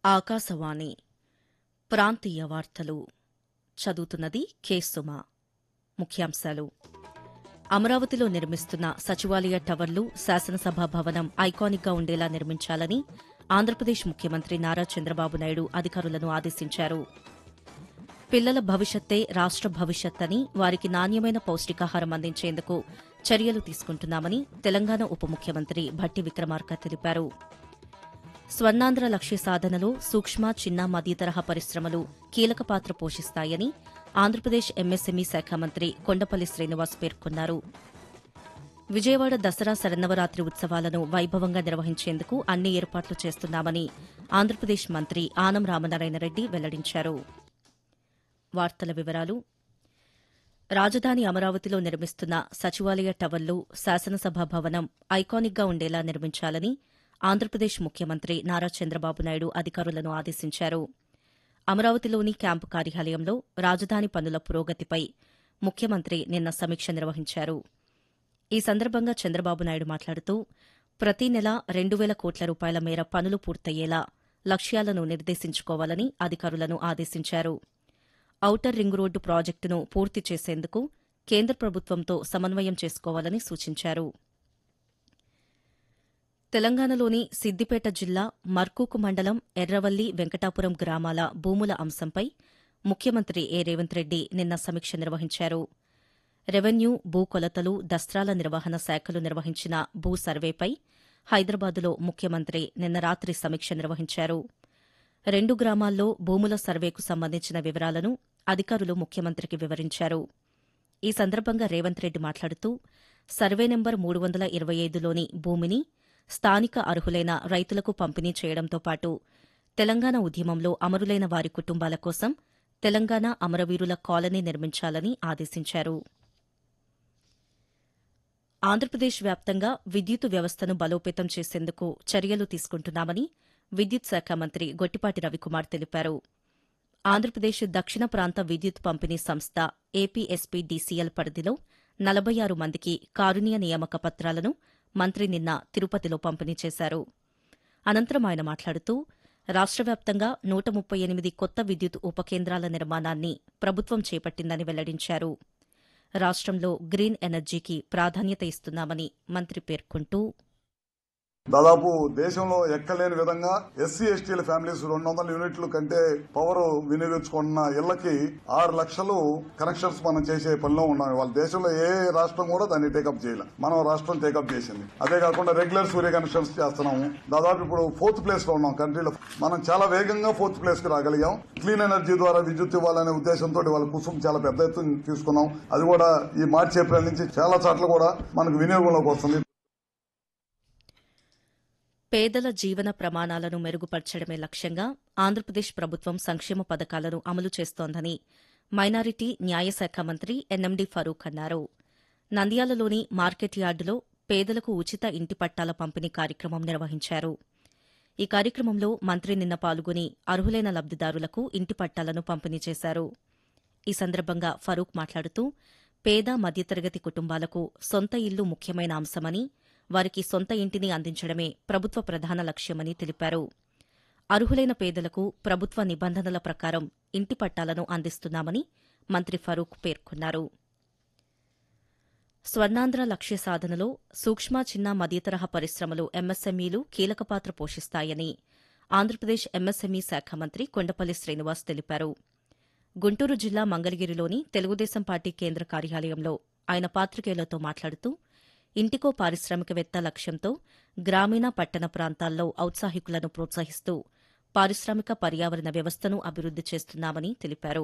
ఆకాశవాణి ప్రాంతీయ వార్తలు చదువుతున్నది కె సుమ ముఖ్యాంశాలు అమరావతిలో నిర్మిస్తున్న సచివాలయ టవర్లు శాసనసభ భవనం ఐకానిక్గా ఉండేలా నిర్మించాలని ఆంధ్రప్రదేశ్ ముఖ్యమంత్రి నారా చంద్రబాబు నాయుడు అధికారులను ఆదేశించారు పిల్లల భవిష్యత్తే రాష్ట భవిష్యత్ అని వారికి నాణ్యమైన పౌష్టికాహారం అందించేందుకు చర్యలు తీసుకుంటున్నామని తెలంగాణ ఉప ముఖ్యమంత్రి భట్టి విక్రమార్క తెలిపారు స్వర్ణాంధ్ర లక్ష్య సాధనలో సూక్ష్మ చిన్న మధ్యతరహా పరిశ్రమలు కీలక పాత్ర పోషిస్తాయని ఆంధ్రప్రదేశ్ ఎంఎస్ఎంఈ శాఖ మంత్రి కొండపల్లి శ్రీనివాస్ పేర్కొన్నారు విజయవాడ దసరా శరన్నవరాత్రి ఉత్సవాలను వైభవంగా నిర్వహించేందుకు అన్ని ఏర్పాట్లు చేస్తున్నామని ఆంధ్రప్రదేశ్ మంత్రి ఆనం రామనారాయణరెడ్డి వెల్లడించారు వార్తల వివరాలు రాజధాని అమరావతిలో నిర్మిస్తున్న సచివాలయ టవర్లు శాసనసభ భవనం ఐకానిక్గా ఉండేలా నిర్మించాలని ఆంధ్రప్రదేశ్ ముఖ్యమంత్రి నారా చంద్రబాబు నాయుడు అధికారులను ఆదేశించారు అమరావతిలోని క్యాంపు కార్యాలయంలో రాజధాని పనుల పురోగతిపై ముఖ్యమంత్రి నిన్న సమీక్ష నిర్వహించారు ఈ సందర్భంగా చంద్రబాబు నాయుడు మాట్లాడుతూ ప్రతి నెల రెండు వేల కోట్ల రూపాయల మేర పనులు పూర్తయ్యేలా లక్ష్యాలను నిర్దేశించుకోవాలని అధికారులను ఆదేశించారు ఔటర్ రింగ్ రోడ్డు ప్రాజెక్టును పూర్తి చేసేందుకు కేంద్ర ప్రభుత్వంతో సమన్వయం చేసుకోవాలని సూచించారు తెలంగాణలోని సిద్దిపేట జిల్లా మర్కూకు మండలం ఎర్రవల్లి వెంకటాపురం గ్రామాల భూముల అంశంపై ముఖ్యమంత్రి ఏ రేవంత్ రెడ్డి నిన్న సమీక్ష నిర్వహించారు రెవెన్యూ భూ కొలతలు దస్త్రాల నిర్వహణ శాఖలు నిర్వహించిన భూ సర్వేపై హైదరాబాదులో ముఖ్యమంత్రి నిన్న రాత్రి సమీక్ష నిర్వహించారు రెండు గ్రామాల్లో భూముల సర్వేకు సంబంధించిన వివరాలను అధికారులు ముఖ్యమంత్రికి వివరించారు ఈ సందర్భంగా రేవంత్ రెడ్డి మాట్లాడుతూ సర్వే నెంబర్ మూడు వందల ఇరవై ఐదులోని భూమిని స్థానిక అర్హులైన రైతులకు పంపిణీ చేయడంతో పాటు తెలంగాణ ఉద్యమంలో అమరులైన వారి కుటుంబాల కోసం తెలంగాణ అమరవీరుల కాలనీ నిర్మించాలని ఆదేశించారు ఆంధ్రప్రదేశ్ వ్యాప్తంగా విద్యుత్ వ్యవస్థను బలోపేతం చేసేందుకు చర్యలు తీసుకుంటున్నామని విద్యుత్ శాఖ మంత్రి గొట్టిపాటి రవికుమార్ తెలిపారు ఆంధ్రప్రదేశ్ దక్షిణ ప్రాంత విద్యుత్ పంపిణీ సంస్థ ఏపీఎస్పీడీసీఎల్ పరిధిలో నలభై ఆరు మందికి కారుణ్య నియామక పత్రాలను మంత్రి నిన్న తిరుపతిలో పంపిణీ చేశారు అనంతరం ఆయన మాట్లాడుతూ రాష్ట వ్యాప్తంగా నూట ముప్పై ఎనిమిది కొత్త విద్యుత్ ఉపకేంద్రాల నిర్మాణాన్ని ప్రభుత్వం చేపట్టిందని వెల్లడించారు రాష్టంలో గ్రీన్ ఎనర్జీకి ప్రాధాన్యత ఇస్తున్నామని మంత్రి పేర్కొంటూ దాదాపు దేశంలో ఎక్కలేని విధంగా ఎస్సీ ఎస్టీల ఫ్యామిలీస్ రెండు వందల యూనిట్ల కంటే పవర్ వినియోగించుకున్న ఇళ్లకి ఆరు లక్షలు కనెక్షన్స్ మనం చేసే పనిలో ఉన్నాం వాళ్ళ దేశంలో ఏ రాష్ట్రం కూడా దాన్ని టేకప్ చేయలే మనం రాష్ట్రం టేకప్ చేసింది అదే కాకుండా రెగ్యులర్ సూర్య కనెక్షన్స్ చేస్తున్నాము దాదాపు ఇప్పుడు ఫోర్త్ ప్లేస్ లో ఉన్నాం కంట్రీలో మనం చాలా వేగంగా ఫోర్త్ ప్లేస్ కి రాగలిగాం క్లీన్ ఎనర్జీ ద్వారా విద్యుత్ ఇవ్వాలనే ఉద్దేశంతో వాళ్ళ కుసుం చాలా పెద్ద ఎత్తున తీసుకున్నాం అది కూడా ఈ మార్చి ఏప్రిల్ నుంచి చాలా చోట్ల కూడా మనకు వినియోగంలోకి వస్తుంది పేదల జీవన ప్రమాణాలను మెరుగుపరచడమే లక్ష్యంగా ఆంధ్రప్రదేశ్ ప్రభుత్వం సంక్షేమ పథకాలను అమలు చేస్తోందని మైనారిటీ న్యాయశాఖ మంత్రి ఎన్ఎండి ఫరూక్ అన్నారు నంద్యాలలోని మార్కెట్ యార్డులో పేదలకు ఉచిత ఇంటి పట్టాల పంపిణీ కార్యక్రమం నిర్వహించారు ఈ కార్యక్రమంలో మంత్రి నిన్న పాల్గొని అర్హులైన లబ్దిదారులకు ఇంటి పట్టాలను పంపిణీ చేశారు ఈ సందర్భంగా ఫరూక్ మాట్లాడుతూ పేద మధ్యతరగతి కుటుంబాలకు సొంత ఇల్లు ముఖ్యమైన అంశమని వారికి సొంత ఇంటిని అందించడమే ప్రభుత్వ ప్రధాన లక్ష్యమని తెలిపారు అర్హులైన పేదలకు ప్రభుత్వ నిబంధనల ప్రకారం ఇంటి పట్టాలను అందిస్తున్నామని మంత్రి ఫరూక్ పేర్కొన్నారు స్వర్ణాంధ్ర లక్ష్య సాధనలో సూక్ష్మ చిన్న మధ్యతరహా పరిశ్రమలు ఎంఎస్ఎంఈలు కీలక పాత్ర పోషిస్తాయని ఆంధ్రప్రదేశ్ ఎంఎస్ఎంఈ శాఖ మంత్రి కొండపల్లి శ్రీనివాస్ తెలిపారు గుంటూరు జిల్లా మంగళగిరిలోని తెలుగుదేశం పార్టీ కేంద్ర కార్యాలయంలో ఆయన పాత్రికేయులతో మాట్లాడుతూ ఇంటికో పారిశ్రామికవేత్త లక్ష్యంతో గ్రామీణ పట్టణ ప్రాంతాల్లో ఔత్సాహికులను ప్రోత్సహిస్తూ పారిశ్రామిక పర్యావరణ వ్యవస్థను అభివృద్ది చేస్తున్నామని తెలిపారు